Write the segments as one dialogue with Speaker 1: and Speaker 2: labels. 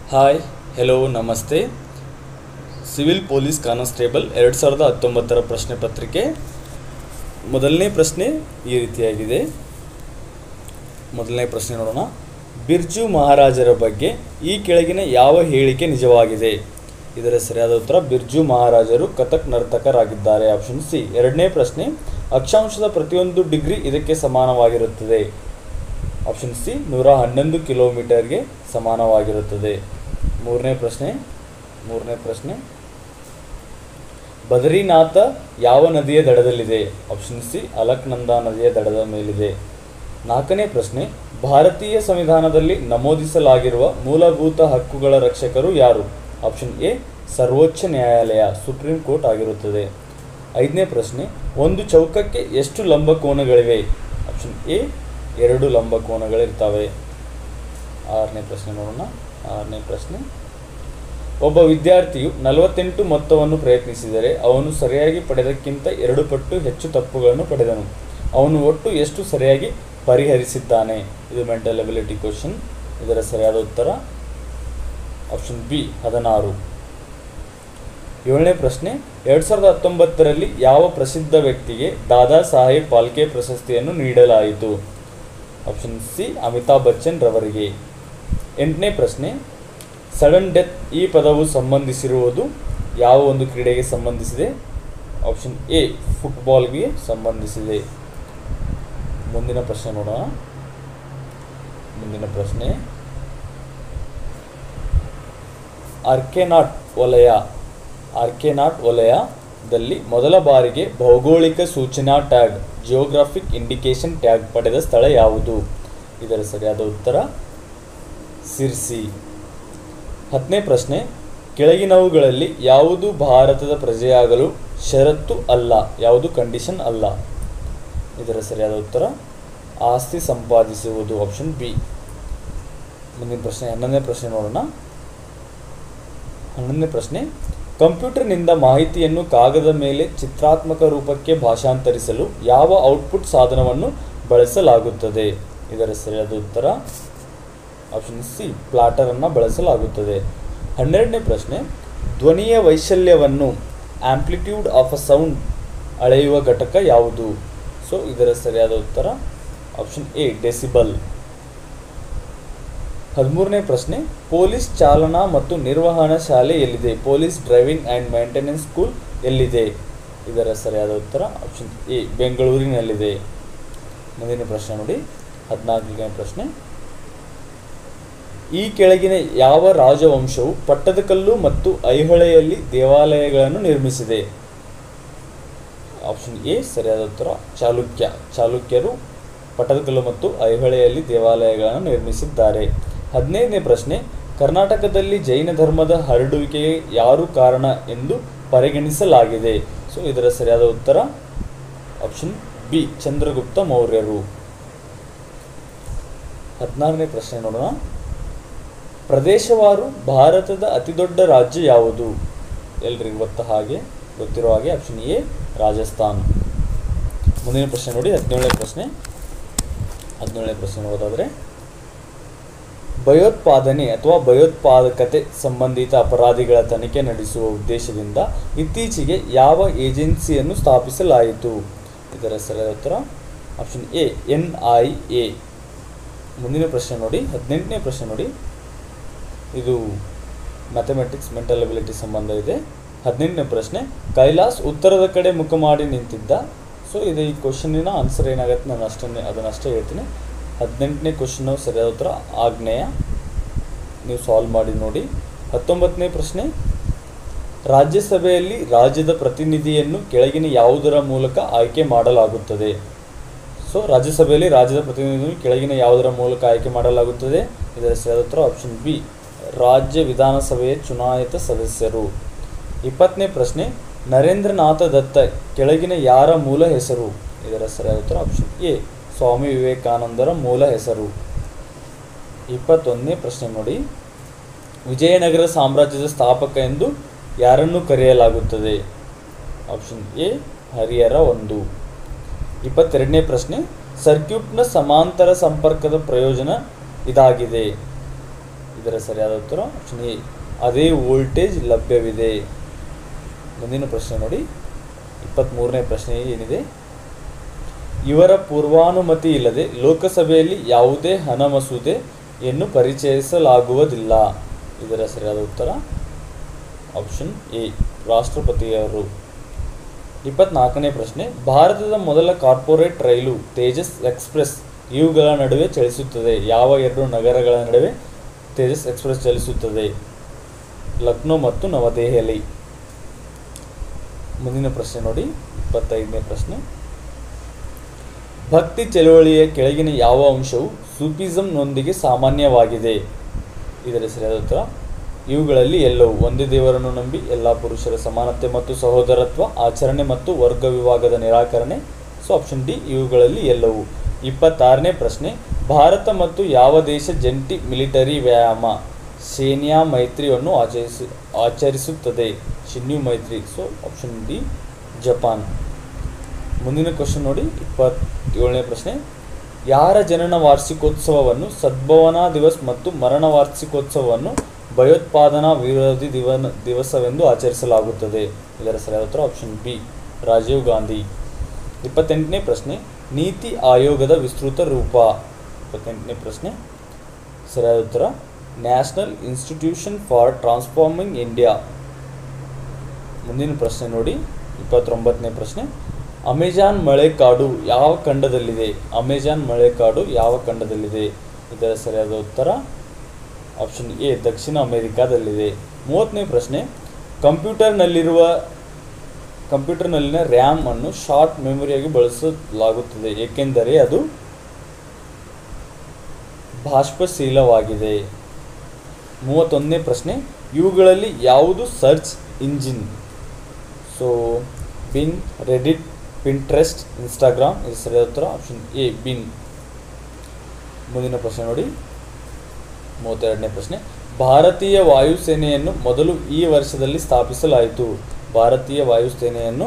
Speaker 1: hi hello ನಮಸ್ತೆ civil police constable ಎರಡು ಸಾವಿರದ ಹತ್ತೊಂಬತ್ತರ ಪ್ರಶ್ನೆ ಪತ್ರಿಕೆ ಮೊದಲನೇ ಪ್ರಶ್ನೆ ಈ ರೀತಿಯಾಗಿದೆ ಮೊದಲನೇ ಪ್ರಶ್ನೆ ನೋಡೋಣ ಬಿರ್ಜು ಮಹಾರಾಜರ ಬಗ್ಗೆ ಈ ಕೆಳಗಿನ ಯಾವ ಹೇಳಿಕೆ ನಿಜವಾಗಿದೆ ಇದರ ಸರಿಯಾದ ಉತ್ತರ ಬಿರ್ಜು ಮಹಾರಾಜರು ಕಥಕ್ ನರ್ತಕರಾಗಿದ್ದಾರೆ ಆಪ್ಷನ್ ಸಿ ಎರಡನೇ ಪ್ರಶ್ನೆ ಅಕ್ಷಾಂಶದ ಪ್ರತಿಯೊಂದು ಡಿಗ್ರಿ ಇದಕ್ಕೆ ಸಮಾನವಾಗಿರುತ್ತದೆ ಆಪ್ಷನ್ ಸಿ ನೂರ ಹನ್ನೊಂದು ಕಿಲೋಮೀಟರ್ಗೆ ಸಮಾನವಾಗಿರುತ್ತದೆ ಮೂರನೇ ಪ್ರಶ್ನೆ ಮೂರನೇ ಪ್ರಶ್ನೆ ಬದರಿನಾಥ ಯಾವ ನದಿಯ ದಡದಲ್ಲಿದೆ ಆಪ್ಷನ್ ಸಿ ಅಲಕ್ನಂದಾ ನದಿಯ ದಡದ ಮೇಲಿದೆ ನಾಲ್ಕನೇ ಪ್ರಶ್ನೆ ಭಾರತೀಯ ಸಂವಿಧಾನದಲ್ಲಿ ನಮೂದಿಸಲಾಗಿರುವ ಮೂಲಭೂತ ಹಕ್ಕುಗಳ ರಕ್ಷಕರು ಯಾರು ಆಪ್ಷನ್ ಎ ಸರ್ವೋಚ್ಚ ನ್ಯಾಯಾಲಯ ಸುಪ್ರೀಂ ಕೋರ್ಟ್ ಆಗಿರುತ್ತದೆ ಐದನೇ ಪ್ರಶ್ನೆ ಒಂದು ಚೌಕಕ್ಕೆ ಎಷ್ಟು ಲಂಬಕೋನಗಳಿವೆ ಆಪ್ಷನ್ ಎ ಎರಡು ಲಂಬಕೋನಗಳಿರ್ತವೆ ಆರನೇ ಪ್ರಶ್ನೆ ನೋಡೋಣ ಆರನೇ ಪ್ರಶ್ನೆ ಒಬ್ಬ ವಿದ್ಯಾರ್ಥಿಯು ನಲವತ್ತೆಂಟು ಮೊತ್ತವನ್ನು ಪ್ರಯತ್ನಿಸಿದರೆ ಅವನು ಸರಿಯಾಗಿ ಪಡೆದಕ್ಕಿಂತ ಎರಡು ಪಟ್ಟು ಹೆಚ್ಚು ತಪ್ಪುಗಳನ್ನು ಪಡೆದನು ಅವನು ಒಟ್ಟು ಎಷ್ಟು ಸರಿಯಾಗಿ ಪರಿಹರಿಸಿದ್ದಾನೆ ಇದು ಮೆಂಟಲ್ ಎಬಿಲಿಟಿ ಕ್ವಶನ್ ಇದರ ಸರಿಯಾದ ಉತ್ತರ ಆಪ್ಷನ್ ಬಿ ಹದಿನಾರು ಏಳನೇ ಪ್ರಶ್ನೆ ಎರಡು ಸಾವಿರದ ಹತ್ತೊಂಬತ್ತರಲ್ಲಿ ಯಾವ ಪ್ರಸಿದ್ಧ ವ್ಯಕ್ತಿಗೆ ದಾದಾ ಸಾಹೇಬ್ ಫಾಲ್ಕೆ ಪ್ರಶಸ್ತಿಯನ್ನು ನೀಡಲಾಯಿತು ಆಪ್ಷನ್ ಸಿ ಅಮಿತಾಬ್ ಬಚ್ಚನ್ ರವರಿಗೆ ಎಂಟನೇ ಪ್ರಶ್ನೆ ಸಡನ್ ಡೆತ್ ಈ ಪದವು ಸಂಬಂಧಿಸಿರುವುದು ಯಾವ ಒಂದು ಕ್ರೀಡೆಗೆ ಸಂಬಂಧಿಸಿದೆ ಆಪ್ಷನ್ ಎ ಫುಟ್ಬಾಲ್ಗೆ ಸಂಬಂಧಿಸಿದೆ ಮುಂದಿನ ಪ್ರಶ್ನೆ ನೋಡೋಣ ಮುಂದಿನ ಪ್ರಶ್ನೆ ಆರ್ಕೆನಾಟ್ ವಲಯ ಆರ್ಕೆನಾಟ್ ವಲಯದಲ್ಲಿ ಮೊದಲ ಬಾರಿಗೆ ಭೌಗೋಳಿಕ ಸೂಚನಾ ಟ್ಯಾಗ್ ಜಿಯೋಗ್ರಾಫಿಕ್ ಇಂಡಿಕೇಶನ್ ಟ್ಯಾಗ್ ಪಡೆದ ಸ್ಥಳ ಯಾವುದು ಇದರ ಸರಿಯಾದ ಉತ್ತರ ಸಿರ್ಸಿ ಹತ್ತನೇ ಪ್ರಶ್ನೆ ಕೆಳಗಿನವುಗಳಲ್ಲಿ ಯಾವುದು ಭಾರತದ ಪ್ರಜೆಯಾಗಲು ಷರತ್ತು ಅಲ್ಲ ಯಾವುದು ಕಂಡೀಷನ್ ಅಲ್ಲ ಇದರ ಸರಿಯಾದ ಉತ್ತರ ಆಸ್ತಿ ಸಂಪಾದಿಸುವುದು ಆಪ್ಷನ್ ಬಿ ಮುಂದಿನ ಪ್ರಶ್ನೆ ಹನ್ನೊಂದನೇ ಪ್ರಶ್ನೆ ನೋಡೋಣ ಹನ್ನೊಂದನೇ ಪ್ರಶ್ನೆ ಕಂಪ್ಯೂಟರ್ನಿಂದ ಮಾಹಿತಿಯನ್ನು ಕಾಗದ ಮೇಲೆ ಚಿತ್ರಾತ್ಮಕ ರೂಪಕ್ಕೆ ಭಾಷಾಂತರಿಸಲು ಯಾವ ಔಟ್ಪುಟ್ ಸಾಧನವನ್ನು ಬಳಸಲಾಗುತ್ತದೆ ಇದರ ಸರಿಯಾದ ಉತ್ತರ ಆಪ್ಷನ್ ಸಿ ಪ್ಲಾಟರನ್ನು ಬಳಸಲಾಗುತ್ತದೆ ಹನ್ನೆರಡನೇ ಪ್ರಶ್ನೆ ಧ್ವನಿಯ ವೈಶಲ್ಯವನ್ನು ಆಂಪ್ಲಿಟ್ಯೂಡ್ ಆಫ್ ಅ ಸೌಂಡ್ ಅಳೆಯುವ ಘಟಕ ಯಾವುದು ಸೊ ಇದರ ಸರಿಯಾದ ಉತ್ತರ ಆಪ್ಷನ್ ಎ ಡೆಸಿಬಲ್ ಹದಿಮೂರನೇ ಪ್ರಶ್ನೆ ಪೊಲೀಸ್ ಚಾಲನಾ ಮತ್ತು ನಿರ್ವಹಣಾ ಶಾಲೆ ಎಲ್ಲಿದೆ police driving and maintenance school ಎಲ್ಲಿದೆ ಇದರ ಸರಿಯಾದ ಉತ್ತರ ಆಪ್ಷನ್ ಎ ಬೆಂಗಳೂರಿನಲ್ಲಿದೆ ಮುಂದಿನ ಪ್ರಶ್ನೆ ನೋಡಿ ಹದಿನಾಲ್ಕನೇ ಪ್ರಶ್ನೆ ಈ ಕೆಳಗಿನ ಯಾವ ರಾಜವಂಶವು ಪಟ್ಟದಕಲ್ಲು ಮತ್ತು ಐಹೊಳೆಯಲ್ಲಿ ದೇವಾಲಯಗಳನ್ನು ನಿರ್ಮಿಸಿದೆ ಆಪ್ಷನ್ ಎ ಸರಿಯಾದ ಉತ್ತರ ಚಾಲುಕ್ಯ ಚಾಲುಕ್ಯರು ಪಟ್ಟದಕಲ್ಲು ಮತ್ತು ಐಹೊಳೆಯಲ್ಲಿ ದೇವಾಲಯಗಳನ್ನು ನಿರ್ಮಿಸಿದ್ದಾರೆ ಹದಿನೈದನೇ ಪ್ರಶ್ನೆ ಕರ್ನಾಟಕದಲ್ಲಿ ಜೈನ ಧರ್ಮದ ಹರಡುವಿಕೆಗೆ ಯಾರು ಕಾರಣ ಎಂದು ಪರಿಗಣಿಸಲಾಗಿದೆ ಸೊ ಇದರ ಸರಿಯಾದ ಉತ್ತರ ಆಪ್ಷನ್ ಬಿ ಚಂದ್ರಗುಪ್ತ ಮೌರ್ಯರು ಹದಿನಾರನೇ ಪ್ರಶ್ನೆ ನೋಡೋಣ ಪ್ರದೇಶವಾರು ಭಾರತದ ಅತಿದೊಡ್ಡ ರಾಜ್ಯ ಯಾವುದು ಎಲ್ರಿಗೂ ಗೊತ್ತ ಹಾಗೆ ಗೊತ್ತಿರೋ ಹಾಗೆ ಆಪ್ಷನ್ ಎ ರಾಜಸ್ಥಾನ್ ಮುಂದಿನ ಪ್ರಶ್ನೆ ನೋಡಿ ಹದಿನೇಳನೇ ಪ್ರಶ್ನೆ ಹದಿನೇಳನೇ ಪ್ರಶ್ನೆ ನೋಡೋದಾದರೆ ಭಯೋತ್ಪಾದನೆ ಅಥವಾ ಭಯೋತ್ಪಾದಕತೆ ಸಂಬಂಧಿತ ಅಪರಾಧಿಗಳ ತನಿಖೆ ನಡೆಸುವ ಉದ್ದೇಶದಿಂದ ಇತ್ತೀಚೆಗೆ ಯಾವ ಏಜೆನ್ಸಿಯನ್ನು ಸ್ಥಾಪಿಸಲಾಯಿತು ಇದರ ಸರಿಯಾದ ಉತ್ತರ option A N I A ಮುಂದಿನ ಪ್ರಶ್ನೆ ನೋಡಿ ಹದಿನೆಂಟನೇ ಪ್ರಶ್ನೆ ನೋಡಿ ಇದು ಮ್ಯಾಥಮೆಟಿಕ್ಸ್ ಮೆಂಟಲ್ ಅಬಿಲಿಟಿ ಸಂಬಂಧ ಇದೆ ಹದಿನೆಂಟನೇ ಪ್ರಶ್ನೆ ಕೈಲಾಸ್ ಉತ್ತರದ ಕಡೆ ಮುಖ ಮಾಡಿ ನಿಂತಿದ್ದ ಸೊ ಇದು ಈ ಕ್ವಶನಿನ ಆನ್ಸರ್ ಏನಾಗುತ್ತೆ ನಾನು ಅಷ್ಟನ್ನೇ ಅದನ್ನಷ್ಟೇ ಹೇಳ್ತೀನಿ ಹದಿನೆಂಟನೇ ಕ್ವಶನ್ ಸರಿಯಾದ ಉತ್ತರ ಆಗ್ನೇಯ ನೀವು ಸಾಲ್ವ್ ಮಾಡಿ ನೋಡಿ ಹತ್ತೊಂಬತ್ತನೇ ಪ್ರಶ್ನೆ ರಾಜ್ಯಸಭೆಯಲ್ಲಿ ರಾಜ್ಯದ ಪ್ರತಿನಿಧಿಯನ್ನು ಕೆಳಗಿನ ಯಾವುದರ ಮೂಲಕ ಆಯ್ಕೆ ಮಾಡಲಾಗುತ್ತದೆ ಸೊ ರಾಜ್ಯಸಭೆಯಲ್ಲಿ ರಾಜ್ಯದ ಪ್ರತಿನಿಧಿಯನ್ನು ಕೆಳಗಿನ ಯಾವುದರ ಮೂಲಕ ಆಯ್ಕೆ ಮಾಡಲಾಗುತ್ತದೆ ಇದರ ಸರಿಯಾದ ಉತ್ತರ ಆಪ್ಷನ್ ಬಿ ರಾಜ್ಯ ವಿಧಾನಸಭೆಯ ಚುನಾಯಿತ ಸದಸ್ಯರು ಇಪ್ಪತ್ತನೇ ಪ್ರಶ್ನೆ ನರೇಂದ್ರನಾಥ ದತ್ತ ಕೆಳಗಿನ ಯಾರ ಮೂಲ ಹೆಸರು ಇದರ ಸರಿಯಾದ ಉತ್ತರ ಆಪ್ಷನ್ ಎ ಸ್ವಾಮಿ ವಿವೇಕಾನಂದರ ಮೂಲ ಹೆಸರು ಇಪ್ಪತ್ತೊಂದನೇ ಪ್ರಶ್ನೆ ನೋಡಿ ವಿಜಯನಗರ ಸಾಮ್ರಾಜ್ಯದ ಸ್ಥಾಪಕ ಎಂದು ಯಾರನ್ನು ಕರೆಯಲಾಗುತ್ತದೆ ಆಪ್ಷನ್ ಎ ಹರಿಹರ ಒಂದು ಇಪ್ಪತ್ತೆರಡನೇ ಪ್ರಶ್ನೆ ಸರ್ಕ್ಯೂಟ್ನ ಸಮಾಂತರ ಸಂಪರ್ಕದ ಪ್ರಯೋಜನ ಇದಾಗಿದೆ ಇದರ ಸರಿಯಾದ ಉತ್ತರ ಆಪ್ಷನ್ ಎ ಅದೇ ವೋಲ್ಟೇಜ್ ಲಭ್ಯವಿದೆ ಮುಂದಿನ ಪ್ರಶ್ನೆ ನೋಡಿ ಇಪ್ಪತ್ತ್ಮೂರನೇ ಪ್ರಶ್ನೆ ಏನಿದೆ ಇವರ ಪೂರ್ವಾನುಮತಿ ಇಲ್ಲದೆ ಲೋಕಸಭೆಯಲ್ಲಿ ಯಾವುದೇ ಹಣ ಮಸೂದೆಯನ್ನು ಪರಿಚಯಿಸಲಾಗುವುದಿಲ್ಲ ಇದರ ಸರಿಯಾದ ಉತ್ತರ ಆಪ್ಷನ್ ಎ ರಾಷ್ಟ್ರಪತಿಯವರು ಇಪ್ಪತ್ನಾಲ್ಕನೇ ಪ್ರಶ್ನೆ ಭಾರತದ ಮೊದಲ ಕಾರ್ಪೊರೇಟ್ ರೈಲು ತೇಜಸ್ ಎಕ್ಸ್ಪ್ರೆಸ್ ಇವುಗಳ ನಡುವೆ ಚಲಿಸುತ್ತದೆ ಯಾವ ಎರಡು ನಗರಗಳ ನಡುವೆ ತೇಜಸ್ ಎಕ್ಸ್ಪ್ರೆಸ್ ಚಲಿಸುತ್ತದೆ ಲಕ್ನೋ ಮತ್ತು ನವದೆಹಲಿ ಮುಂದಿನ ಪ್ರಶ್ನೆ ನೋಡಿ ಇಪ್ಪತ್ತೈದನೇ ಪ್ರಶ್ನೆ ಭಕ್ತಿ ಚಳುವಳಿಯ ಕೆಳಗಿನ ಯಾವ ಅಂಶವು ಸೂಫಿಸಂನೊಂದಿಗೆ ಸಾಮಾನ್ಯವಾಗಿದೆ ಇದರ ಸರಿಯಾದ ಉತ್ತರ ಇವುಗಳಲ್ಲಿ ಎಲ್ಲವೂ ಒಂದೇ ದೇವರನ್ನು ನಂಬಿ ಎಲ್ಲ ಪುರುಷರ ಸಮಾನತೆ ಮತ್ತು ಸಹೋದರತ್ವ ಆಚರಣೆ ಮತ್ತು ವರ್ಗ ವಿಭಾಗದ ನಿರಾಕರಣೆ ಸೊ ಆಪ್ಷನ್ ಡಿ ಇವುಗಳಲ್ಲಿ ಎಲ್ಲವೂ ಇಪ್ಪತ್ತಾರನೇ ಪ್ರಶ್ನೆ ಭಾರತ ಮತ್ತು ಯಾವ ದೇಶ ಜಂಟಿ ಮಿಲಿಟರಿ ವ್ಯಾಯಾಮ ಸೇನ್ಯಾ ಮೈತ್ರಿಯನ್ನು ಆಚರಿಸಿ ಆಚರಿಸುತ್ತದೆ Shinyu Maitri so option D Japan ಮುಂದಿನ ಕ್ವಶನ್ ನೋಡಿ ಇಪ್ಪತ್ತೇಳನೇ ಪ್ರಶ್ನೆ ಯಾರ ಜನನ ವಾರ್ಷಿಕೋತ್ಸವವನ್ನು ಸದ್ಭವನಾ ದಿವಸ್ ಮತ್ತು ಮರಣ ವಾರ್ಷಿಕೋತ್ಸವವನ್ನು ಭಯೋತ್ಪಾದನಾ ವಿರೋಧಿ ದಿವನ ದಿವಸವೆಂದು ಆಚರಿಸಲಾಗುತ್ತದೆ ಇದರ ಸರಿಯಾದ ಉತ್ತರ ಆಪ್ಷನ್ ಬಿ ರಾಜೀವ್ ಗಾಂಧಿ ಇಪ್ಪತ್ತೆಂಟನೇ ಪ್ರಶ್ನೆ ನೀತಿ ಆಯೋಗದ ವಿಸ್ತೃತ ರೂಪ ಇಪ್ಪತ್ತೆಂಟನೇ ಪ್ರಶ್ನೆ ಸರಿಯಾದ ಉತ್ತರ National Institution for Transforming India ಮುಂದಿನ ಪ್ರಶ್ನೆ ನೋಡಿ ಇಪ್ಪತ್ತೊಂಬತ್ತನೇ ಪ್ರಶ್ನೆ ಅಮೆಜಾನ್ ಮಳೆಕಾಡು ಯಾವ ಖಂಡದಲ್ಲಿದೆ ಅಮೆಜಾನ್ ಮಳೆಕಾಡು ಯಾವ ಖಂಡದಲ್ಲಿದೆ ಇದರ ಸರಿಯಾದ ಉತ್ತರ ಆಪ್ಷನ್ ಎ ದಕ್ಷಿಣ ಅಮೆರಿಕಾದಲ್ಲಿದೆ ಮೂವತ್ತನೇ ಪ್ರಶ್ನೆ ಕಂಪ್ಯೂಟರ್ನಲ್ಲಿರುವ ಕಂಪ್ಯೂಟರ್ನಲ್ಲಿನ ರ್ಯಾಮ್ ಅನ್ನು ಶಾರ್ಟ್ ಮೆಮೊರಿಯಾಗಿ ಬಳಸಲಾಗುತ್ತದೆ ಏಕೆಂದರೆ ಅದು ಬಾಷ್ಪಶೀಲವಾಗಿದೆ ಮೂವತ್ತೊಂದನೇ ಪ್ರಶ್ನೆ ಇವುಗಳಲ್ಲಿ ಯಾವುದು search engine so Bing Reddit Pinterest Instagram ಇದು ಸರಿಯಾದ ಉತ್ತರ ಆಪ್ಷನ್ ಎ ಬಿನ್ ಮುಂದಿನ ಪ್ರಶ್ನೆ ನೋಡಿ ಮೂವತ್ತೆರಡನೇ ಪ್ರಶ್ನೆ ಭಾರತೀಯ ವಾಯುಸೇನೆಯನ್ನು ಮೊದಲು ಈ ವರ್ಷದಲ್ಲಿ ಸ್ಥಾಪಿಸಲಾಯಿತು ಭಾರತೀಯ ವಾಯುಸೇನೆಯನ್ನು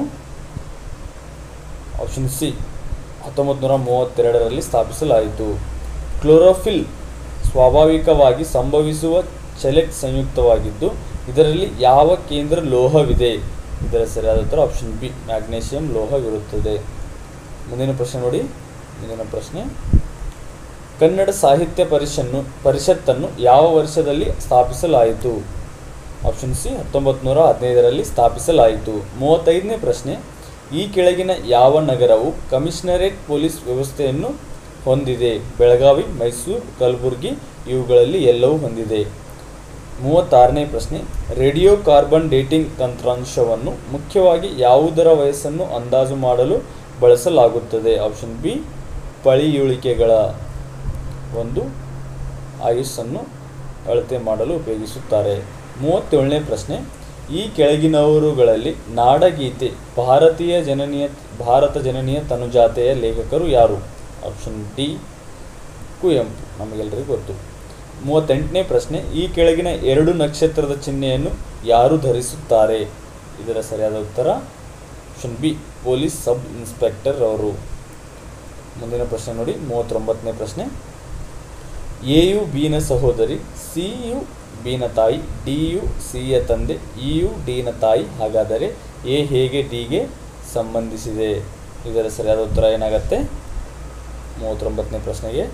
Speaker 1: ಆಪ್ಷನ್ ಸಿ ಹತ್ತೊಂಬತ್ತು ನೂರ ಮೂವತ್ತೆರಡರಲ್ಲಿ ಸ್ಥಾಪಿಸಲಾಯಿತು ಕ್ಲೋರೋಫಿಲ್ ಸ್ವಾಭಾವಿಕವಾಗಿ ಸಂಭವಿಸುವ ಚೆಲೆಟ್ ಸಂಯುಕ್ತವಾಗಿದ್ದು ಇದರಲ್ಲಿ ಯಾವ ಕೇಂದ್ರ ಲೋಹವಿದೆ ಇದರ ಸರಿಯಾದ ಉತ್ತರ ಆಪ್ಷನ್ ಬಿ ಮ್ಯಾಗ್ನೇಷಿಯಂ ಲೋಹವಿರುತ್ತದೆ ಮುಂದಿನ ಪ್ರಶ್ನೆ ನೋಡಿ ಮುಂದಿನ ಪ್ರಶ್ನೆ ಕನ್ನಡ ಸಾಹಿತ್ಯ ಪರಿಷನ್ನು ಪರಿಷತ್ತನ್ನು ಯಾವ ವರ್ಷದಲ್ಲಿ ಸ್ಥಾಪಿಸಲಾಯಿತು ಆಪ್ಷನ್ ಸಿ ಹತ್ತೊಂಬತ್ತು ನೂರ ಹದಿನೈದರಲ್ಲಿ ಸ್ಥಾಪಿಸಲಾಯಿತು ಮೂವತ್ತೈದನೇ ಪ್ರಶ್ನೆ ಈ ಕೆಳಗಿನ ಯಾವ ನಗರವು ಕಮಿಷನರೇಟ್ ಪೊಲೀಸ್ ವ್ಯವಸ್ಥೆಯನ್ನು ಹೊಂದಿದೆ ಬೆಳಗಾವಿ ಮೈಸೂರು ಕಲಬುರಗಿ ಇವುಗಳಲ್ಲಿ ಎಲ್ಲವೂ ಹೊಂದಿದೆ ಮೂವತ್ತಾರನೇ ಪ್ರಶ್ನೆ ರೇಡಿಯೋ ಕಾರ್ಬನ್ ಡೇಟಿಂಗ್ ತಂತ್ರಾಂಶವನ್ನು ಮುಖ್ಯವಾಗಿ ಯಾವುದರ ವಯಸ್ಸನ್ನು ಅಂದಾಜು ಮಾಡಲು ಬಳಸಲಾಗುತ್ತದೆ ಆಪ್ಷನ್ ಬಿ ಪಳಿಯುಳಿಕೆಗಳ ಒಂದು ಆಯುಸ್ಸನ್ನು ಅಳತೆ ಮಾಡಲು ಉಪಯೋಗಿಸುತ್ತಾರೆ ಮೂವತ್ತೇಳನೇ ಪ್ರಶ್ನೆ ಈ ಕೆಳಗಿನವರುಗಳಲ್ಲಿ ನಾಡಗೀತೆ ಭಾರತೀಯ ಜನನೀಯ ಭಾರತ ಜನನೀಯ ತನುಜಾತೆಯ ಲೇಖಕರು ಯಾರು ಆಪ್ಷನ್ ಡಿ ಕುವೆಂಪು ನಮಗೆಲ್ಲರಿಗೂ ಗೊತ್ತು ಮೂವತ್ತೆಂಟನೇ ಪ್ರಶ್ನೆ ಈ ಕೆಳಗಿನ ಎರಡು ನಕ್ಷತ್ರದ ಚಿಹ್ನೆಯನ್ನು ಯಾರು ಧರಿಸುತ್ತಾರೆ ಇದರ ಸರಿಯಾದ ಉತ್ತರ option B police sub inspector ಅವರು ಮುಂದಿನ ಪ್ರಶ್ನೆ ನೋಡಿ ಮೂವತ್ತೊಂಬತ್ತನೇ ಪ್ರಶ್ನೆ ಎ ಯು ಬಿನ ಸಹೋದರಿ ಸಿ ಯು ಬಿನ ತಾಯಿ ಡಿ ಯು ಸಿಯ ತಂದೆ ಇ ಯು ಡಿನ ತಾಯಿ ಹಾಗಾದರೆ ಎ ಹೇಗೆ ಡಿಗೆ ಸಂಬಂಧಿಸಿದೆ ಇದರ ಸರಿಯಾದ ಉತ್ತರ ಏನಾಗತ್ತೆ ಮೂವತ್ತೊಂಬತ್ತನೇ ಪ್ರಶ್ನೆಗೆ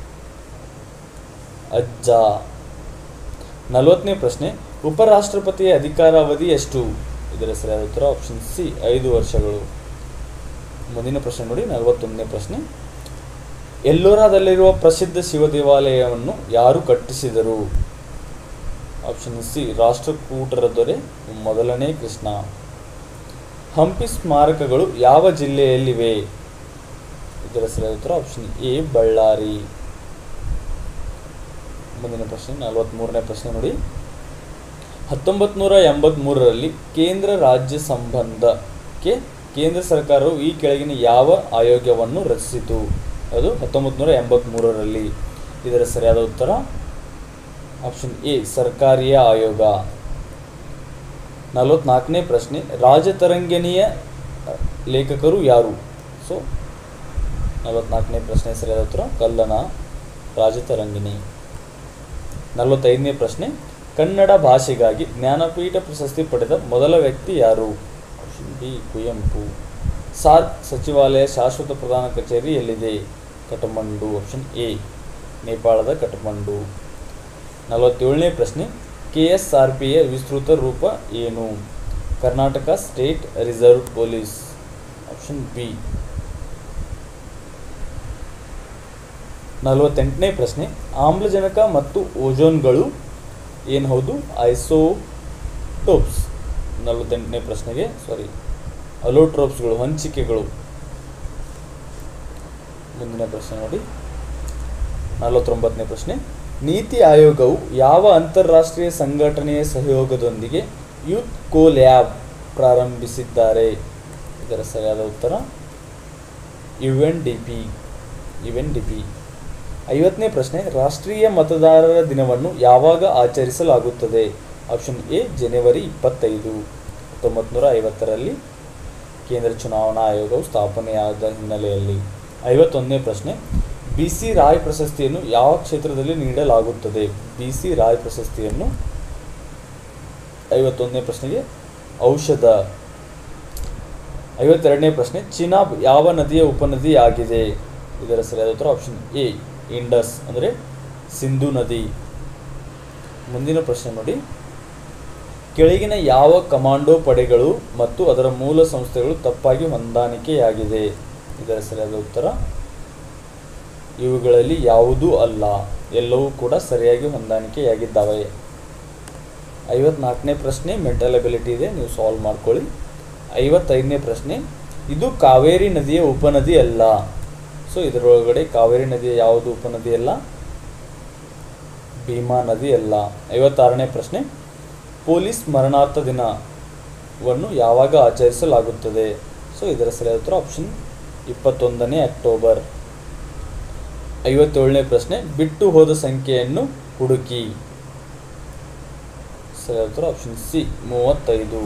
Speaker 1: ಅಜ್ಜ ನಲವತ್ತನೇ ಪ್ರಶ್ನೆ ಉಪರಾಷ್ಟ್ರಪತಿಯ ಅಧಿಕಾರಾವಧಿ ಎಷ್ಟು ಇದರ ಸರಿಯಾದ ಉತ್ತರ ಆಪ್ಷನ್ ಸಿ ಐದು ವರ್ಷಗಳು ಮುಂದಿನ ಪ್ರಶ್ನೆ ನೋಡಿ ನಲವತ್ತೊಂದನೇ ಪ್ರಶ್ನೆ ಎಲ್ಲೋರಾದಲ್ಲಿರುವ ಪ್ರಸಿದ್ಧ ಶಿವ ದೇವಾಲಯವನ್ನು ಯಾರು ಕಟ್ಟಿಸಿದರು ಆಪ್ಷನ್ ಸಿ ರಾಷ್ಟ್ರಕೂಟರ ದೊರೆ ಮೊದಲನೇ ಕೃಷ್ಣ ಹಂಪಿ ಸ್ಮಾರಕಗಳು ಯಾವ ಜಿಲ್ಲೆಯಲ್ಲಿವೆ ಇದರ ಸರಿಯಾದ ಉತ್ತರ ಆಪ್ಷನ್ ಎ ಬಳ್ಳಾರಿ ಮುಂದಿನ ಪ್ರಶ್ನೆ ನಲವತ್ತ್ಮೂರನೇ ಪ್ರಶ್ನೆ ನೋಡಿ ಹತ್ತೊಂಬತ್ತು ನೂರ ಎಂಬತ್ತ್ಮೂರರಲ್ಲಿ ಕೇಂದ್ರ ರಾಜ್ಯ ಸಂಬಂಧಕ್ಕೆ ಕೇಂದ್ರ ಸರ್ಕಾರವು ಈ ಕೆಳಗಿನ ಯಾವ ಆಯೋಗವನ್ನು ರಚಿಸಿತು ಅದು ಹತ್ತೊಂಬತ್ತು ನೂರ ಎಂಬತ್ತ್ಮೂರರಲ್ಲಿ ಇದರ ಸರಿಯಾದ ಉತ್ತರ ಆಪ್ಷನ್ ಎ ಸರ್ಕಾರಿಯ ಆಯೋಗ ನಲವತ್ನಾಲ್ಕನೇ ಪ್ರಶ್ನೆ ರಾಜತರಂಗಿಣಿಯ ಲೇಖಕರು ಯಾರು ಸೊ ನಲವತ್ನಾಲ್ಕನೇ ಪ್ರಶ್ನೆ ಸರಿಯಾದ ಉತ್ತರ ಕಲ್ಲನ ರಾಜತರಂಗಿಣಿ ನಲವತ್ತೈದನೇ ಪ್ರಶ್ನೆ ಕನ್ನಡ ಭಾಷೆಗಾಗಿ ಜ್ಞಾನಪೀಠ ಪ್ರಶಸ್ತಿ ಪಡೆದ ಮೊದಲ ವ್ಯಕ್ತಿ ಯಾರು ಆಪ್ಷನ್ ಬಿ ಕುವೆಂಪು ಸಾರ್ಕ್ ಸಚಿವಾಲಯ ಶಾಶ್ವತ ಪ್ರಧಾನ ಕಚೇರಿ ಎಲ್ಲಿದೆ ಕಠಮಂಡು ಆಪ್ಷನ್ ಎ ನೇಪಾಳದ ಕಠಮಂಡು ನಲವತ್ತೇಳನೇ ಪ್ರಶ್ನೆ ಕೆ ಎಸ್ ಆರ್ ಪಿಯ ವಿಸ್ತೃತ ರೂಪ ಏನು Karnataka state reserve police option B ನಲವತ್ತೆಂಟನೇ ಪ್ರಶ್ನೆ ಆಮ್ಲಜನಕ ಮತ್ತು ಓಜೋನ್ಗಳು ಏನು ಹೌದು ಐಸೋಟೋಪ್ಸ್ ನಲವತ್ತೆಂಟನೇ ಪ್ರಶ್ನೆಗೆ ಸಾರಿ ಅಲೋಟ್ರೋಪ್ಸ್ಗಳು ಹಂಚಿಕೆಗಳು ಮುಂದಿನ ಪ್ರಶ್ನೆ ನೋಡಿ ನಲವತ್ತೊಂಬತ್ತನೇ ಪ್ರಶ್ನೆ ನೀತಿ ಆಯೋಗವು ಯಾವ ಅಂತಾರಾಷ್ಟ್ರೀಯ ಸಂಘಟನೆಯ ಸಹಯೋಗದೊಂದಿಗೆ ಯೂತ್ ಕೋ ಲ್ಯಾಬ್ ಪ್ರಾರಂಭಿಸಿದ್ದಾರೆ ಇದರ ಸರಿಯಾದ ಉತ್ತರ U N D P U N D P ಐವತ್ತನೇ ಪ್ರಶ್ನೆ ರಾಷ್ಟ್ರೀಯ ಮತದಾರರ ದಿನವನ್ನು ಯಾವಾಗ ಆಚರಿಸಲಾಗುತ್ತದೆ ಆಪ್ಷನ್ ಎ ಜನವರಿ ಇಪ್ಪತ್ತೈದು ಹತ್ತೊಂಬತ್ತು ನೂರ ಐವತ್ತರಲ್ಲಿ ಕೇಂದ್ರ ಚುನಾವಣಾ ಆಯೋಗವು ಸ್ಥಾಪನೆಯಾದ ಹಿನ್ನೆಲೆಯಲ್ಲಿ ಐವತ್ತೊಂದನೇ ಪ್ರಶ್ನೆ ಬಿ ಸಿ ರಾಯ್ ಪ್ರಶಸ್ತಿಯನ್ನು ಯಾವ ಕ್ಷೇತ್ರದಲ್ಲಿ ನೀಡಲಾಗುತ್ತದೆ ಬಿ ಸಿ ರಾಯ್ ಪ್ರಶಸ್ತಿಯನ್ನು ಐವತ್ತೊಂದನೇ ಪ್ರಶ್ನೆಗೆ ಔಷಧ ಐವತ್ತೆರಡನೇ ಪ್ರಶ್ನೆ ಚಿನಾಬ್ ಯಾವ ನದಿಯ ಉಪನದಿ ಆಗಿದೆ ಇದರ ಸರಿಯಾದ ಉತ್ತರ ಆಪ್ಷನ್ ಎ ಇಂಡಸ್ ಅಂದರೆ ಸಿಂಧು ನದಿ ಮುಂದಿನ ಪ್ರಶ್ನೆ ನೋಡಿ ಕೆಳಗಿನ ಯಾವ ಕಮಾಂಡೋ ಪಡೆಗಳು ಮತ್ತು ಅದರ ಮೂಲ ಸಂಸ್ಥೆಗಳು ತಪ್ಪಾಗಿ ಹೊಂದಾಣಿಕೆಯಾಗಿದೆ ಇದರ ಸರಿಯಾದ ಉತ್ತರ ಇವುಗಳಲ್ಲಿ ಯಾವುದೂ ಅಲ್ಲ ಎಲ್ಲವೂ ಕೂಡ ಸರಿಯಾಗಿ ಹೊಂದಾಣಿಕೆಯಾಗಿದ್ದಾವೆ ಐವತ್ನಾಲ್ಕನೇ ಪ್ರಶ್ನೆ ಮೆಂಟಲ್ ಅಬಿಲಿಟಿ ಇದೆ ನೀವು ಸಾಲ್ವ್ ಮಾಡ್ಕೊಳ್ಳಿ ಐವತ್ತೈದನೇ ಪ್ರಶ್ನೆ ಇದು ಕಾವೇರಿ ನದಿಯ ಉಪನದಿ ಅಲ್ಲ ಸೊ ಇದರೊಳಗಡೆ ಕಾವೇರಿ ನದಿಯ ಯಾವುದು ಉಪನದಿ ಅಲ್ಲ ಭೀಮಾ ನದಿ ಅಲ್ಲ ಐವತ್ತಾರನೇ ಪ್ರಶ್ನೆ ಪೊಲೀಸ್ ಮರಣಾರ್ಥ ದಿನವನ್ನು ಯಾವಾಗ ಆಚರಿಸಲಾಗುತ್ತದೆ ಸೊ ಇದರ ಸರಿಯಾದ ಉತ್ತರ ಆಪ್ಷನ್ ಇಪ್ಪತ್ತೊಂದನೇ ಅಕ್ಟೋಬರ್ ಐವತ್ತೇಳನೇ ಪ್ರಶ್ನೆ ಬಿಟ್ಟು ಹೋದ ಸಂಖ್ಯೆಯನ್ನು ಹುಡುಕಿ ಸರಿಯಾದ ಉತ್ತರ ಆಪ್ಷನ್ ಸಿ ಮೂವತ್ತೈದು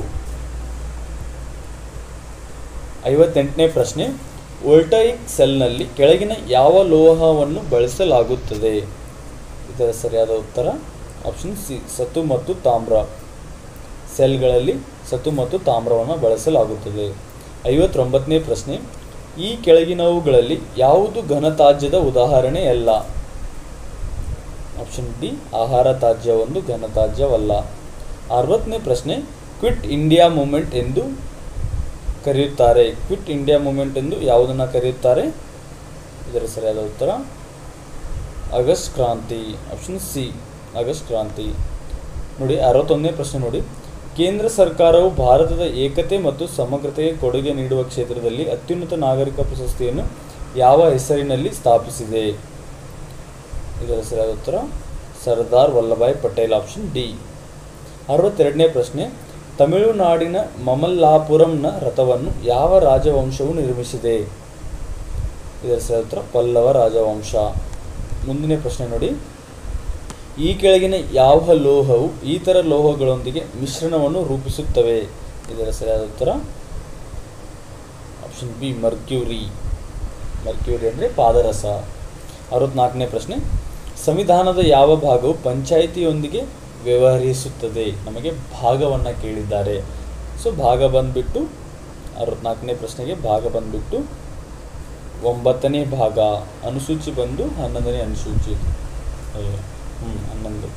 Speaker 1: ಐವತ್ತೆಂಟನೇ ಪ್ರಶ್ನೆ ವೋಲ್ಟೈಕ್ ಸೆಲ್ನಲ್ಲಿ ಕೆಳಗಿನ ಯಾವ ಲೋಹವನ್ನು ಬಳಸಲಾಗುತ್ತದೆ ಇದರ ಸರಿಯಾದ ಉತ್ತರ ಆಪ್ಷನ್ ಸಿ ಸತು ಮತ್ತು ತಾಮ್ರ ಸೆಲ್ಗಳಲ್ಲಿ ಸತು ಮತ್ತು ತಾಮ್ರವನ್ನು ಬಳಸಲಾಗುತ್ತದೆ ಐವತ್ತೊಂಬತ್ತನೇ ಪ್ರಶ್ನೆ ಈ ಕೆಳಗಿನವುಗಳಲ್ಲಿ ಯಾವುದು ಘನತ್ಯಾಜ್ಯದ ಉದಾಹರಣೆ ಅಲ್ಲ ಆಪ್ಷನ್ ಡಿ ಆಹಾರ ತ್ಯಾಜ್ಯ ಒಂದು ಘನತ್ಯಾಜ್ಯವಲ್ಲ ಅರವತ್ತನೇ ಪ್ರಶ್ನೆ ಕ್ವಿಟ್ ಇಂಡಿಯಾ ಮೂಮೆಂಟ್ ಎಂದು ಕರೆಯುತ್ತಾರೆ ಕ್ವಿಟ್ ಇಂಡಿಯಾ ಮೂಮೆಂಟ್ ಎಂದು ಯಾವುದನ್ನು ಕರೆಯುತ್ತಾರೆ ಇದರ ಸರಿಯಾದ ಉತ್ತರ ಆಗಸ್ಟ್ ಕ್ರಾಂತಿ ಆಪ್ಷನ್ ಸಿ ಆಗಸ್ಟ್ ಕ್ರಾಂತಿ ನೋಡಿ ಅರವತ್ತೊಂದನೇ ಪ್ರಶ್ನೆ ನೋಡಿ ಕೇಂದ್ರ ಸರ್ಕಾರವು ಭಾರತದ ಏಕತೆ ಮತ್ತು ಸಮಗ್ರತೆಗೆ ಕೊಡುಗೆ ನೀಡುವ ಕ್ಷೇತ್ರದಲ್ಲಿ ಅತ್ಯುನ್ನತ ನಾಗರಿಕ ಪ್ರಶಸ್ತಿಯನ್ನು ಯಾವ ಹೆಸರಿನಲ್ಲಿ ಸ್ಥಾಪಿಸಿದೆ ಇದರ ಸರಿಯಾದ ಉತ್ತರ ಸರ್ದಾರ್ ವಲ್ಲಭಾಯ್ ಪಟೇಲ್ ಆಪ್ಷನ್ ಡಿ ಅರವತ್ತೆರಡನೇ ಪ್ರಶ್ನೆ ತಮಿಳುನಾಡಿನ ಮಮಲ್ಲಾಪುರಂನ ರಥವನ್ನು ಯಾವ ರಾಜವಂಶವು ನಿರ್ಮಿಸಿದೆ ಇದರ ಸರಿಯಾದ ಉತ್ತರ ಪಲ್ಲವ ರಾಜವಂಶ ಮುಂದಿನ ಪ್ರಶ್ನೆ ನೋಡಿ ಈ ಕೆಳಗಿನ ಯಾವ ಲೋಹವು ಇತರ ಲೋಹಗಳೊಂದಿಗೆ ಮಿಶ್ರಣವನ್ನು ರೂಪಿಸುತ್ತವೆ ಇದರ ಸರಿಯಾದ ಉತ್ತರ ಆಪ್ಷನ್ ಬಿ ಮರ್ಕ್ಯೂರಿ ಮರ್ಕ್ಯೂರಿ ಅಂದರೆ ಪಾದರಸ ಅರವತ್ನಾಲ್ಕನೇ ಪ್ರಶ್ನೆ ಸಂವಿಧಾನದ ಯಾವ ಭಾಗವು ಪಂಚಾಯಿತಿಯೊಂದಿಗೆ ವ್ಯವಹರಿಸುತ್ತದೆ ನಮಗೆ ಭಾಗವನ್ನು ಕೇಳಿದ್ದಾರೆ ಸೊ ಭಾಗ ಬಂದುಬಿಟ್ಟು ಅರವತ್ನಾಲ್ಕನೇ ಪ್ರಶ್ನೆಗೆ ಭಾಗ ಬಂದುಬಿಟ್ಟು ಒಂಬತ್ತನೇ ಭಾಗ ಅನುಸೂಚಿ ಬಂದು ಹನ್ನೊಂದನೇ ಅನುಸೂಚಿ ಹ್ಞೂ ಹನ್ನೊಂದು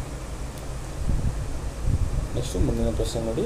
Speaker 1: ನೆಕ್ಸ್ಟು ಮುಂದಿನ ಪ್ರಶ್ನೆ ನೋಡಿ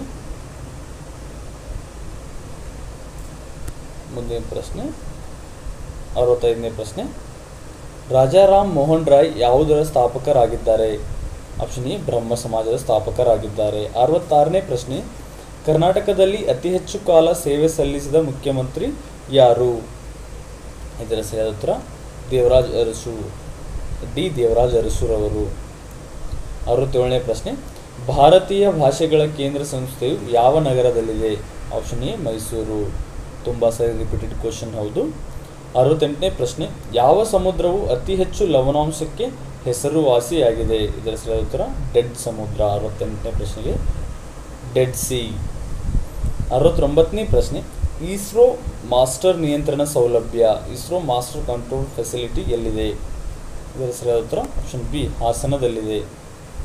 Speaker 1: ಮುಂದಿನ ಪ್ರಶ್ನೆ ಅರವತ್ತೈದನೇ ಪ್ರಶ್ನೆ ರಾಜಾರಾಮ್ ಮೋಹನ್ ರಾಯ್ ಯಾವುದರ ಸ್ಥಾಪಕರಾಗಿದ್ದಾರೆ ಆಪ್ಷನ್ ಎ ಬ್ರಹ್ಮ ಸಮಾಜದ ಸ್ಥಾಪಕರಾಗಿದ್ದಾರೆ ಅರವತ್ತಾರನೇ ಪ್ರಶ್ನೆ ಕರ್ನಾಟಕದಲ್ಲಿ ಅತಿ ಹೆಚ್ಚು ಕಾಲ ಸೇವೆ ಸಲ್ಲಿಸಿದ ಮುಖ್ಯಮಂತ್ರಿ ಯಾರು ಇದರ ಸರಿಯಾದ ಉತ್ತರ ದೇವರಾಜ್ ಅರಸು ಡಿ ದೇವರಾಜ್ ಅರಸುರವರು ಅರವತ್ತೇಳನೇ ಪ್ರಶ್ನೆ ಭಾರತೀಯ ಭಾಷೆಗಳ ಕೇಂದ್ರ ಸಂಸ್ಥೆಯು ಯಾವ ನಗರದಲ್ಲಿದೆ ಆಪ್ಷನ್ ಎ ಮೈಸೂರು ತುಂಬ ಸರಿ ರಿಪೀಟೆಡ್ ಕ್ವಶನ್ ಹೌದು ಅರವತ್ತೆಂಟನೇ ಪ್ರಶ್ನೆ ಯಾವ ಸಮುದ್ರವು ಅತಿ ಹೆಚ್ಚು ಲವಣಾಂಶಕ್ಕೆ ಹೆಸರುವಾಸಿಯಾಗಿದೆ ಇದರ ಸರಿಯಾದ ಉತ್ತರ ಡೆಡ್ ಸಮುದ್ರ ಅರವತ್ತೆಂಟನೇ ಪ್ರಶ್ನೆಗೆ ಡೆಡ್ ಸಿ ಅರವತ್ತೊಂಬತ್ತನೇ ಪ್ರಶ್ನೆ ಇಸ್ರೋ ಮಾಸ್ಟರ್ ನಿಯಂತ್ರಣ ಸೌಲಭ್ಯ ಇಸ್ರೋ ಮಾಸ್ಟರ್ ಕಂಟ್ರೋಲ್ ಫೆಸಿಲಿಟಿ ಎಲ್ಲಿದೆ ಇದರ ಸರಿಯಾದ ಉತ್ತರ ಆಪ್ಷನ್ ಬಿ ಹಾಸನದಲ್ಲಿದೆ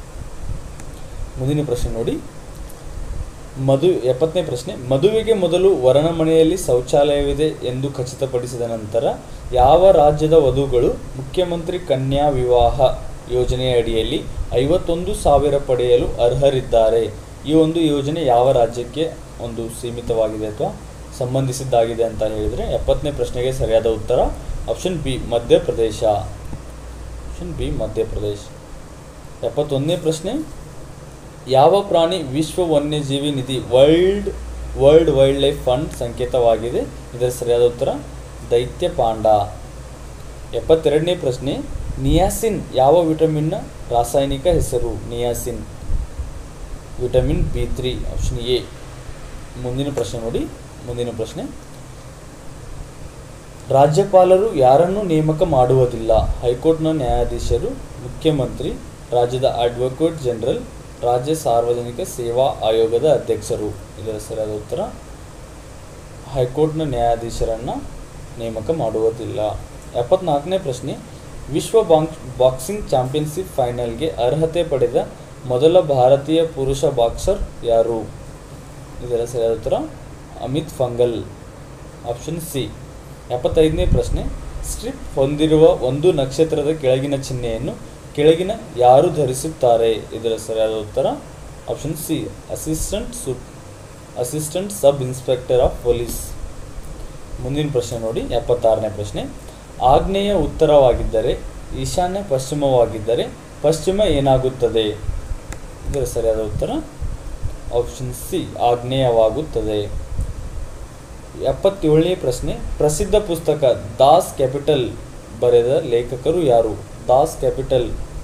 Speaker 1: ಮುಂದಿನ ಪ್ರಶ್ನೆ ನೋಡಿ ಮದು ಎಪ್ಪತ್ತನೇ ಪ್ರಶ್ನೆ ಮದುವೆಗೆ ಮೊದಲು ವರನ ಮನೆಯಲ್ಲಿ ಶೌಚಾಲಯವಿದೆ ಎಂದು ಖಚಿತಪಡಿಸಿದ ನಂತರ ಯಾವ ರಾಜ್ಯದ ವಧುಗಳು ಮುಖ್ಯಮಂತ್ರಿ ಕನ್ಯಾ ವಿವಾಹ ಯೋಜನೆಯ ಅಡಿಯಲ್ಲಿ ಐವತ್ತೊಂದು ಸಾವಿರ ಪಡೆಯಲು ಅರ್ಹರಿದ್ದಾರೆ ಈ ಒಂದು ಯೋಜನೆ ಯಾವ ರಾಜ್ಯಕ್ಕೆ ಒಂದು ಸೀಮಿತವಾಗಿದೆ ಅಥವಾ ಸಂಬಂಧಿಸಿದ್ದಾಗಿದೆ ಅಂತ ಹೇಳಿದರೆ ಎಪ್ಪತ್ತನೇ ಪ್ರಶ್ನೆಗೆ ಸರಿಯಾದ ಉತ್ತರ option B Madhya Pradesh option B Madhya Pradesh ಎಪ್ಪತ್ತೊಂದನೇ ಪ್ರಶ್ನೆ ಯಾವ ಪ್ರಾಣಿ ವಿಶ್ವ ವನ್ಯಜೀವಿ ನಿಧಿ world world wildlife fund ಸಂಕೇತವಾಗಿದೆ ಇದರ ಸರಿಯಾದ ಉತ್ತರ ದೈತ್ಯ ಪಾಂಡ ಎಪ್ಪತ್ತೆರಡನೇ ಪ್ರಶ್ನೆ ನಿಯಾಸಿನ್ ಯಾವ ವಿಟಮಿನ್ನ ರಾಸಾಯನಿಕ ಹೆಸರು niacin vitamin B three option A ಮುಂದಿನ ಪ್ರಶ್ನೆ ನೋಡಿ ಮುಂದಿನ ಪ್ರಶ್ನೆ ರಾಜ್ಯಪಾಲರು ಯಾರನ್ನು ನೇಮಕ ಮಾಡುವುದಿಲ್ಲ ಹೈಕೋರ್ಟ್ನ ನ್ಯಾಯಾಧೀಶರು ಮುಖ್ಯಮಂತ್ರಿ ರಾಜ್ಯದ ಅಡ್ವೊಕೇಟ್ ಜನರಲ್ ರಾಜ್ಯ ಸಾರ್ವಜನಿಕ ಸೇವಾ ಆಯೋಗದ ಅಧ್ಯಕ್ಷರು ಇದರ ಸರಿಯಾದ ಉತ್ತರ ಹೈಕೋರ್ಟ್ನ ನ್ಯಾಯಾಧೀಶರನ್ನು ನೇಮಕ ಮಾಡುವುದಿಲ್ಲ ಎಪ್ಪತ್ನಾಲ್ಕನೇ ಪ್ರಶ್ನೆ ವಿಶ್ವ ಬಾಂಕ್ ಬಾಕ್ಸಿಂಗ್ ಚಾಂಪಿಯನ್ಶಿಪ್ ಫೈನಲ್ಗೆ ಅರ್ಹತೆ ಪಡೆದ ಮೊದಲ ಭಾರತೀಯ ಪುರುಷ ಬಾಕ್ಸರ್ ಯಾರು ಇದರ ಸರಿಯಾದ ಉತ್ತರ ಅಮಿತ್ ಫಂಗಲ್ ಆಪ್ಷನ್ ಸಿ ಎಪ್ಪತ್ತೈದನೇ ಪ್ರಶ್ನೆ ಸ್ಟ್ರಿಪ್ ಹೊಂದಿರುವ ಒಂದು ನಕ್ಷತ್ರದ ಕೆಳಗಿನ ಚಿಹ್ನೆಯನ್ನು ಕೆಳಗಿನ ಯಾರು ಧರಿಸುತ್ತಾರೆ ಇದರ ಸರಿಯಾದ ಉತ್ತರ ಆಪ್ಷನ್ ಸಿ ಅಸಿಸ್ಟೆಂಟ್ ಸು assistant sub inspector of police ಮುಂದಿನ ಪ್ರಶ್ನೆ ನೋಡಿ ಎಪ್ಪತ್ತಾರನೇ ಪ್ರಶ್ನೆ ಆಗ್ನೇಯ ಉತ್ತರವಾಗಿದ್ದರೆ ಈಶಾನ್ಯ ಪಶ್ಚಿಮವಾಗಿದ್ದರೆ ಪಶ್ಚಿಮ ಏನಾಗುತ್ತದೆ ಇದರ ಸರಿಯಾದ ಉತ್ತರ ಆಪ್ಷನ್ ಸಿ ಆಗ್ನೇಯವಾಗುತ್ತದೆ ಎಪ್ಪತ್ತೇಳನೇ ಪ್ರಶ್ನೆ ಪ್ರಸಿದ್ಧ ಪುಸ್ತಕ ದಾಸ್ ಕ್ಯಾಪಿಟಲ್ ಬರೆದ ಲೇಖಕರು ಯಾರು ದಾಸ್ ಕ್ಯಾಪಿಟಲ್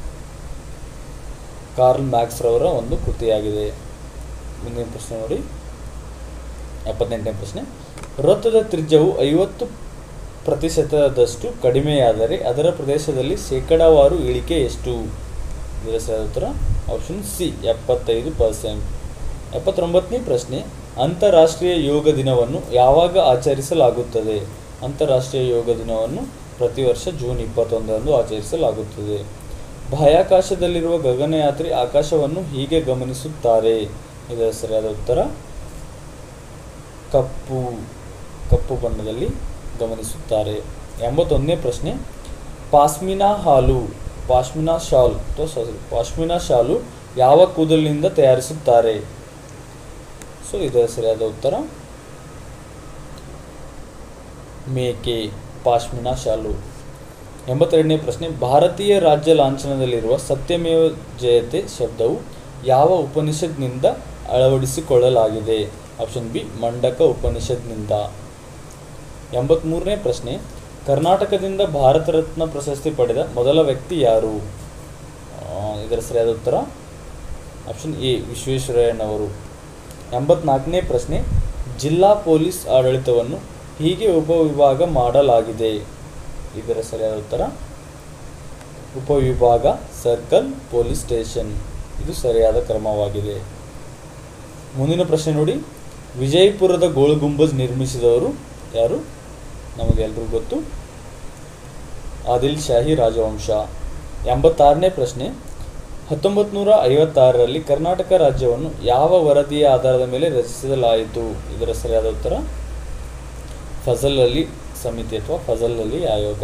Speaker 1: ಕಾರ್ಲ್ ಮ್ಯಾಕ್ಸ್ ರವರ ಒಂದು ಕೃತಿಯಾಗಿದೆ ಮುಂದಿನ ಪ್ರಶ್ನೆ ನೋಡಿ ಎಪ್ಪತ್ತೆಂಟನೇ ಪ್ರಶ್ನೆ ವೃತ್ತದ ತ್ರಿಜ್ಯವು ಐವತ್ತು ಪ್ರತಿಶತದಷ್ಟು ಕಡಿಮೆಯಾದರೆ ಅದರ ಪ್ರದೇಶದಲ್ಲಿ ಶೇಕಡಾವಾರು ಇಳಿಕೆ ಎಷ್ಟು ಇದರ ಸರಿಯಾದ ಉತ್ತರ ಆಪ್ಷನ್ ಸಿ ಎಪ್ಪತ್ತೈದು ಪರ್ಸೆಂಟ್ ಎಪ್ಪತ್ತೊಂಬತ್ತನೇ ಪ್ರಶ್ನೆ ಅಂತಾರಾಷ್ಟ್ರೀಯ ಯೋಗ ದಿನವನ್ನು ಯಾವಾಗ ಆಚರಿಸಲಾಗುತ್ತದೆ ಅಂತಾರಾಷ್ಟ್ರೀಯ ಯೋಗ ದಿನವನ್ನು ಪ್ರತಿ ವರ್ಷ ಜೂನ್ ಇಪ್ಪತ್ತೊಂದರಂದು ಆಚರಿಸಲಾಗುತ್ತದೆ ಬಾಹ್ಯಾಕಾಶದಲ್ಲಿರುವ ಗಗನಯಾತ್ರಿ ಆಕಾಶವನ್ನು ಹೀಗೆ ಗಮನಿಸುತ್ತಾರೆ ಇದರ ಸರಿಯಾದ ಉತ್ತರ ಕಪ್ಪು ಕಪ್ಪು ಬಣ್ಣದಲ್ಲಿ ಗಮನಿಸುತ್ತಾರೆ ಎಂಬತ್ತೊಂದನೇ ಪ್ರಶ್ನೆ ಪಾಸ್ಮಿನಾ ಹಾಲು ಪಾಶ್ಮಿನಾ ಶಾಲ್ ಅಥವಾ ಸಾರಿ ಪಾಶ್ಮಿನಾ ಶಾಲು ಯಾವ ಕೂದಲಿನಿಂದ ತಯಾರಿಸುತ್ತಾರೆ ಸೊ ಇದರ ಸರಿಯಾದ ಉತ್ತರ ಮೇಕೆ ಪಾಶ್ಮಿನಾ ಶಾಲು ಎಂಬತ್ತೆರಡನೇ ಪ್ರಶ್ನೆ ಭಾರತೀಯ ರಾಜ್ಯ ಲಾಂಛನದಲ್ಲಿರುವ ಸತ್ಯಮೇವ ಜಯತೆ ಶಬ್ದವು ಯಾವ ಉಪನಿಷತ್ನಿಂದ ಅಳವಡಿಸಿಕೊಳ್ಳಲಾಗಿದೆ ಆಪ್ಷನ್ ಬಿ ಮಂಡಕ ಉಪನಿಷತ್ನಿಂದ ಎಂಬತ್ಮೂರನೇ ಪ್ರಶ್ನೆ ಕರ್ನಾಟಕದಿಂದ ಭಾರತ ರತ್ನ ಪ್ರಶಸ್ತಿ ಪಡೆದ ಮೊದಲ ವ್ಯಕ್ತಿ ಯಾರು ಆ, ಇದರ ಸರಿಯಾದ ಉತ್ತರ ಆಪ್ಷನ್ ಎ ವಿಶ್ವೇಶ್ವರಯ್ಯನವರು ಎಂಬತ್ನಾಲ್ಕನೇ ಪ್ರಶ್ನೆ ಜಿಲ್ಲಾ ಪೊಲೀಸ್ ಆಡಳಿತವನ್ನು ಹೀಗೆ ಉಪವಿಭಾಗ ಮಾಡಲಾಗಿದೆ ಇದರ ಸರಿಯಾದ ಉತ್ತರ ಉಪವಿಭಾಗ ಸರ್ಕಲ್ ಪೊಲೀಸ್ ಸ್ಟೇಷನ್ ಇದು ಸರಿಯಾದ ಕ್ರಮವಾಗಿದೆ ಮುಂದಿನ ಪ್ರಶ್ನೆ ನೋಡಿ ವಿಜಯಪುರದ ಗೋಳು ಗುಂಬಜ್ ನಿರ್ಮಿಸಿದವರು ಯಾರು ನಮಗೆಲ್ಲರಿಗೂ ಗೊತ್ತು ಆದಿಲ್ ಶಾಹಿ ರಾಜವಂಶ ಎಂಬತ್ತಾರನೇ ಪ್ರಶ್ನೆ ಹತ್ತೊಂಬತ್ತು ನೂರ ಐವತ್ತಾರರಲ್ಲಿ ಕರ್ನಾಟಕ ರಾಜ್ಯವನ್ನು ಯಾವ ವರದಿಯ ಆಧಾರದ ಮೇಲೆ ರಚಿಸಲಾಯಿತು ಇದರ ಸರಿಯಾದ ಉತ್ತರ ಫಜಲ್ ಅಲಿ ಸಮಿತಿ ಅಥವಾ ಫಜಲ್ ಅಲಿ ಆಯೋಗ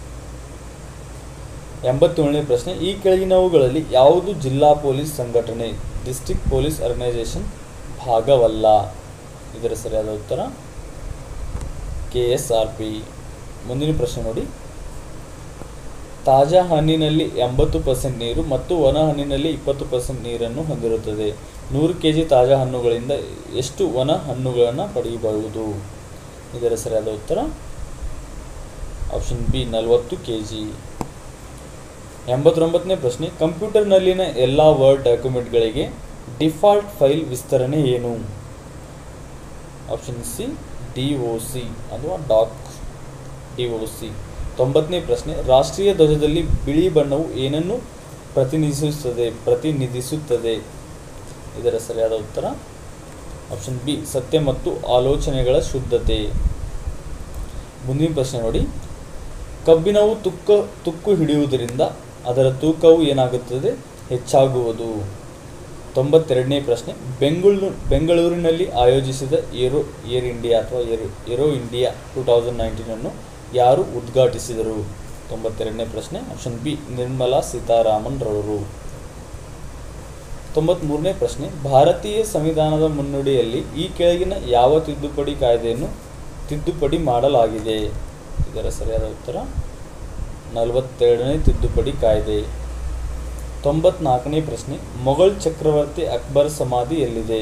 Speaker 1: ಎಂಬತ್ತೇಳನೇ ಪ್ರಶ್ನೆ ಈ ಕೆಳಗಿನವುಗಳಲ್ಲಿ ಯಾವುದು ಜಿಲ್ಲಾ ಪೊಲೀಸ್ ಸಂಘಟನೆ ಡಿಸ್ಟ್ರಿಕ್ಟ್ ಪೊಲೀಸ್ ಆರ್ಗನೈಸೇಷನ್ ಭಾಗವಲ್ಲ ಇದರ ಸರಿಯಾದ ಉತ್ತರ ಕೆ ಎಸ್ ಆರ್ ಪಿ ಮುಂದಿನ ಪ್ರಶ್ನೆ ನೋಡಿ ತಾಜಾ ಹಣ್ಣಿನಲ್ಲಿ ಎಂಬತ್ತು ಪರ್ಸೆಂಟ್ ನೀರು ಮತ್ತು ಒಣ ಹಣ್ಣಿನಲ್ಲಿ ಇಪ್ಪತ್ತು ಪರ್ಸೆಂಟ್ ನೀರನ್ನು ಹೊಂದಿರುತ್ತದೆ ನೂರು ಕೆ ಜಿ ತಾಜಾ ಹಣ್ಣುಗಳಿಂದ ಎಷ್ಟು ಒಣ ಹಣ್ಣುಗಳನ್ನು ಪಡೆಯಬಹುದು ಇದರ ಸರಿಯಾದ ಉತ್ತರ ಆಪ್ಷನ್ ಬಿ ನಲವತ್ತು ಕೆ ಜಿ ಎಂಬತ್ತೊಂಬತ್ತನೇ ಪ್ರಶ್ನೆ ಕಂಪ್ಯೂಟರ್ನಲ್ಲಿನ ಎಲ್ಲ ವರ್ಡ್ ಡಾಕ್ಯುಮೆಂಟ್ಗಳಿಗೆ ಡಿಫಾಲ್ಟ್ ಫೈಲ್ ವಿಸ್ತರಣೆ ಏನು option C D O C ಅಥವಾ ಡಾಕ್ ಡಿ ಒ ಸಿ ತೊಂಬತ್ತನೇ ಪ್ರಶ್ನೆ ರಾಷ್ಟ್ರೀಯ ಧ್ವಜದಲ್ಲಿ ಬಿಳಿ ಬಣ್ಣವು ಏನನ್ನು ಪ್ರತಿನಿಧಿಸುತ್ತದೆ ಪ್ರತಿನಿಧಿಸುತ್ತದೆ ಇದರ ಸರಿಯಾದ ಉತ್ತರ ಆಪ್ಷನ್ ಬಿ ಸತ್ಯ ಮತ್ತು ಆಲೋಚನೆಗಳ ಶುದ್ಧತೆ ಮುಂದಿನ ಪ್ರಶ್ನೆ ನೋಡಿ ಕಬ್ಬಿಣವು ತುಕ್ಕ ತುಕ್ಕು ಹಿಡಿಯುವುದರಿಂದ ಅದರ ತೂಕವು ಏನಾಗುತ್ತದೆ ಹೆಚ್ಚಾಗುವುದು ತೊಂಬತ್ತೆರಡನೇ ಪ್ರಶ್ನೆ ಬೆಂಗಳೂರು ಬೆಂಗಳೂರಿನಲ್ಲಿ ಆಯೋಜಿಸಿದ ಏರೋ ಏರ್ ಇಂಡಿಯಾ ಅಥವಾ aero aero India two thousand ನೈನ್ಟೀನನ್ನು ಯಾರು ಉದ್ಘಾಟಿಸಿದರು ತೊಂಬತ್ತೆರಡನೇ ಪ್ರಶ್ನೆ ಆಪ್ಷನ್ ಬಿ ನಿರ್ಮಲಾ ಸೀತಾರಾಮನ್ ರವರು ತೊಂಬತ್ಮೂರನೇ ಪ್ರಶ್ನೆ ಭಾರತೀಯ ಸಂವಿಧಾನದ ಮುನ್ನುಡಿಯಲ್ಲಿ ಈ ಕೆಳಗಿನ ಯಾವ ತಿದ್ದುಪಡಿ ಕಾಯ್ದೆಯನ್ನು ತಿದ್ದುಪಡಿ ಮಾಡಲಾಗಿದೆ ಇದರ ಸರಿಯಾದ ಉತ್ತರ ನಲವತ್ತೆರಡನೇ ತಿದ್ದುಪಡಿ ಕಾಯ್ದೆ ತೊಂಬತ್ನಾಲ್ಕನೇ ಪ್ರಶ್ನೆ ಮೊಘಲ್ ಚಕ್ರವರ್ತಿ ಅಕ್ಬರ್ ಸಮಾಧಿ ಎಲ್ಲಿದೆ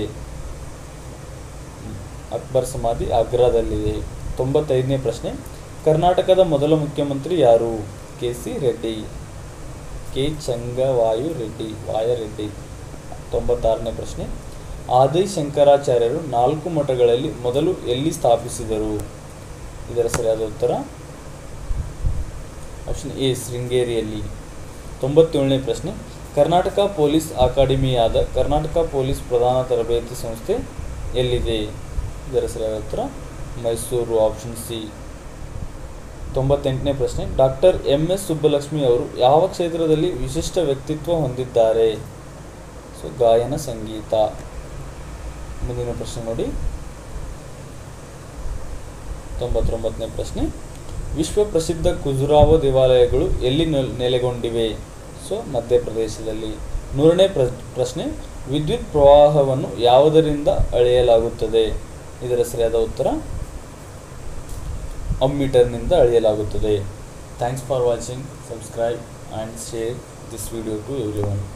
Speaker 1: ಅಕ್ಬರ್ ಸಮಾಧಿ ಆಗ್ರಾದಲ್ಲಿದೆ ತೊಂಬತ್ತೈದನೇ ಪ್ರಶ್ನೆ ಕರ್ನಾಟಕದ ಮೊದಲ ಮುಖ್ಯಮಂತ್ರಿ ಯಾರು ಕೆ ಸಿ ರೆಡ್ಡಿ ಕೆ ಚಂಗವಾಯು ರೆಡ್ಡಿ ವಾಯ ರೆಡ್ಡಿ ತೊಂಬತ್ತಾರನೇ ಪ್ರಶ್ನೆ ಆದಿ ಶಂಕರಾಚಾರ್ಯರು ನಾಲ್ಕು ಮಠಗಳಲ್ಲಿ ಮೊದಲು ಎಲ್ಲಿ ಸ್ಥಾಪಿಸಿದರು ಇದರ ಸರಿಯಾದ ಉತ್ತರ ಆಪ್ಷನ್ ಎ ಶೃಂಗೇರಿಯಲ್ಲಿ ತೊಂಬತ್ತೇಳನೇ ಪ್ರಶ್ನೆ ಕರ್ನಾಟಕ ಪೊಲೀಸ್ ಅಕಾಡೆಮಿಯಾದ ಕರ್ನಾಟಕ ಪೊಲೀಸ್ ಪ್ರಧಾನ ತರಬೇತಿ ಸಂಸ್ಥೆ ಎಲ್ಲಿದೆ ಇದರ ಸರಿಯಾದ ಉತ್ತರ ಮೈಸೂರು ಆಪ್ಷನ್ ಸಿ ತೊಂಬತ್ತೆಂಟನೇ ಪ್ರಶ್ನೆ ಡಾಕ್ಟರ್ ಎಂ ಎಸ್ ಸುಬ್ಬಲಕ್ಷ್ಮಿ ಅವರು ಯಾವ ಕ್ಷೇತ್ರದಲ್ಲಿ ವಿಶಿಷ್ಟ ವ್ಯಕ್ತಿತ್ವ ಹೊಂದಿದ್ದಾರೆ ಸೊ ಗಾಯನ ಸಂಗೀತ ಮುಂದಿನ ಪ್ರಶ್ನೆ ನೋಡಿ ತೊಂಬತ್ತೊಂಬತ್ತನೇ ಪ್ರಶ್ನೆ ವಿಶ್ವ ಪ್ರಸಿದ್ಧ ಖುಜುರಾಹೋ ದೇವಾಲಯಗಳು ಎಲ್ಲಿ ನೆಲ್- ನೆಲೆಗೊಂಡಿವೆ ಸೊ ಮಧ್ಯಪ್ರದೇಶದಲ್ಲಿ ನೂರನೇ ಪ್ರ ಪ್ರಶ್ನೆ ವಿದ್ಯುತ್ ಪ್ರವಾಹವನ್ನು ಯಾವುದರಿಂದ ಅಳೆಯಲಾಗುತ್ತದೆ ಇದರ ಸರಿಯಾದ ಉತ್ತರ ಅಮ್ಮೀಟರ್ನಿಂದ ಅಳೆಯಲಾಗುತ್ತದೆ thanks for watching subscribe and share this video to every one